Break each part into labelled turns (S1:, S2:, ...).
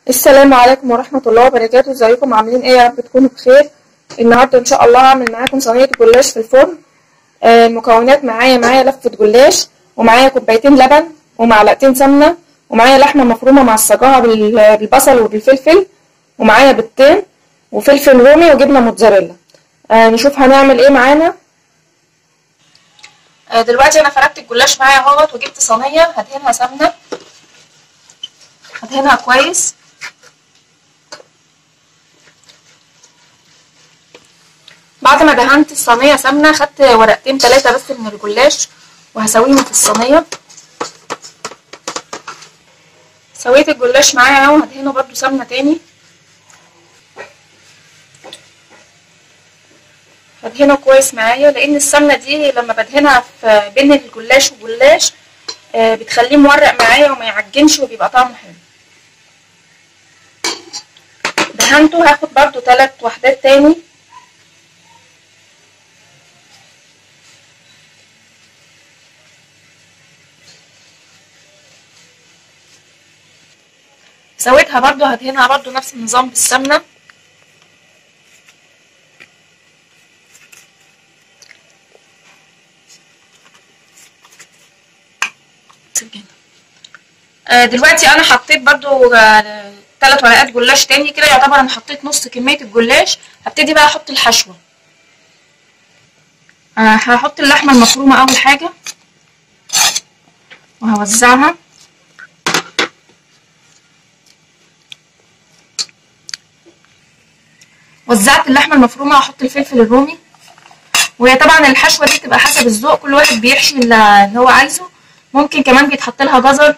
S1: السلام عليكم ورحمة الله وبركاته ازيكم عاملين ايه يا رب تكونوا بخير النهاردة ان شاء الله هعمل معاكم صينية جلاش في الفرن آه، المكونات معايا معايا لفة جلاش ومعايا كوبايتين لبن ومعلقتين سمنة ومعايا لحمة مفرومة معصجاها بال- بالبصل وبالفلفل ومعايا بيضتين وفلفل رومي وجبنة موتزاريلا آه، نشوف هنعمل ايه معانا آه، دلوقتي انا فردت الجلاش معايا اهوت وجبت صينية هدهنها سمنة هدهنها كويس بعد ما دهنت الصينية سمنة خدت ورقتين تلاتة بس من الجلاش وهسويهم في الصينية سويت الجلاش معايا اهو هدهنه برضو سمنة تاني هدهنه كويس معايا لان السمنة دي لما بدهنها في بين الجلاش والجلاش آه، بتخليه مورق معايا وما يعجنش وبيبقى طعمه حلو دهنته هاخد برضو تلات وحدات تاني سويتها برضو هدهنها برضو نفس النظام بالسمنة آه، دلوقتي انا حطيت برضو آه، تلات ورقات جلاش تاني كده يعتبر انا حطيت نص كمية الجلاش هبتدي بقى احط الحشوة آه، هحط اللحمة المفرومة اول حاجة وهوزعها وزعت اللحمه المفرومه واحط الفلفل الرومي وهي طبعا الحشوه دي بتبقى حسب الذوق كل واحد بيحشي اللي هو عايزه ممكن كمان بيتحط لها جزر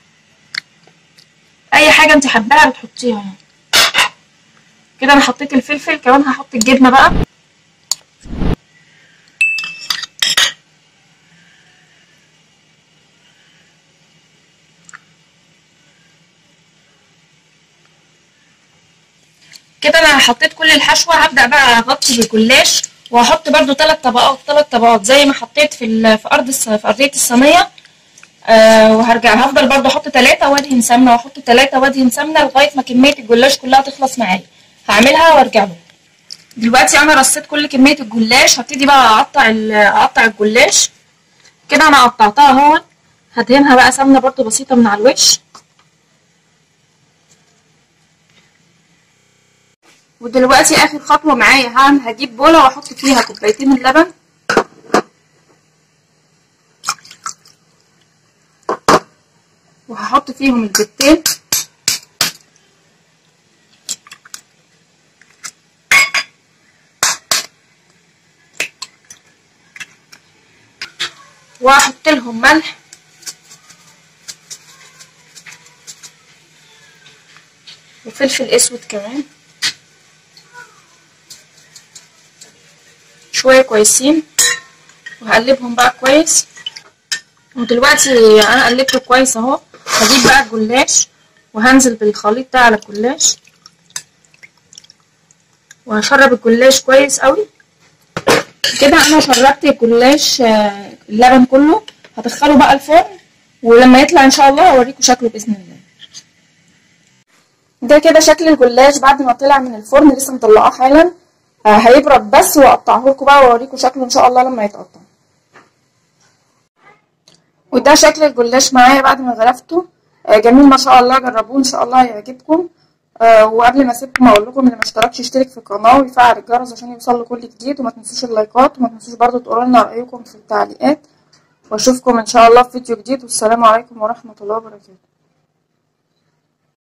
S1: اي حاجه انت حباها بتحطيها يعني كده انا حطيت الفلفل كمان هحط الجبنه بقى كده انا حطيت كل الحشوه هبدا بقى اغطي بالجلاش وهحط برده ثلاث طبقات ثلاث طبقات زي ما حطيت في ال- في ارض الص- في ارضيه الصينيه آه وهرجع هفضل برده احط ثلاثه وادهن سمنه واحط ثلاثه وادهن سمنه لغايه ما كميه الجلاش كلها تخلص معايا هعملها وارجع له دلوقتي انا رصيت كل كميه الجلاش هبتدي بقى اقطع ال- اقطع الجلاش كده انا قطعتها اهو هدهنها بقى سمنه برده بسيطه من على الوش ودلوقتي اخر خطوه معايا هعمل هجيب بوله واحط فيها كوبايتين اللبن وهحط فيهم البيضتين وهحط لهم ملح وفلفل اسود كمان شوية كويسين وهقلبهم بقى كويس ودلوقتي انا قلبته كويس اهو هجيب بقى الجلاش وهنزل بالخليط ده على الجلاش وهشرب الجلاش كويس قوي كده انا شربت الجلاش آه، اللبن كله هدخله بقى الفرن ولما يطلع ان شاء الله هوريكم شكله باذن الله ده كده شكل الجلاش بعد ما طلع من الفرن لسه مطلعاه حالا آه، هيبرد بس واقطعه لكم بقى واوريكم شكله ان شاء الله لما يتقطع وده شكل الجلاش معايا بعد ما غرفته آه، جميل ما شاء الله جربوه ان شاء الله هيعجبكم آه، وقبل ما اسيبكم اقول لكم اللي ما اشتركش يشترك في القناه ويفعل الجرس عشان يوصل له كل جديد وما تنسوش اللايكات وما تنسوش برضو تقولوا لنا رايكم في التعليقات واشوفكم ان شاء الله في فيديو جديد والسلام عليكم ورحمه الله وبركاته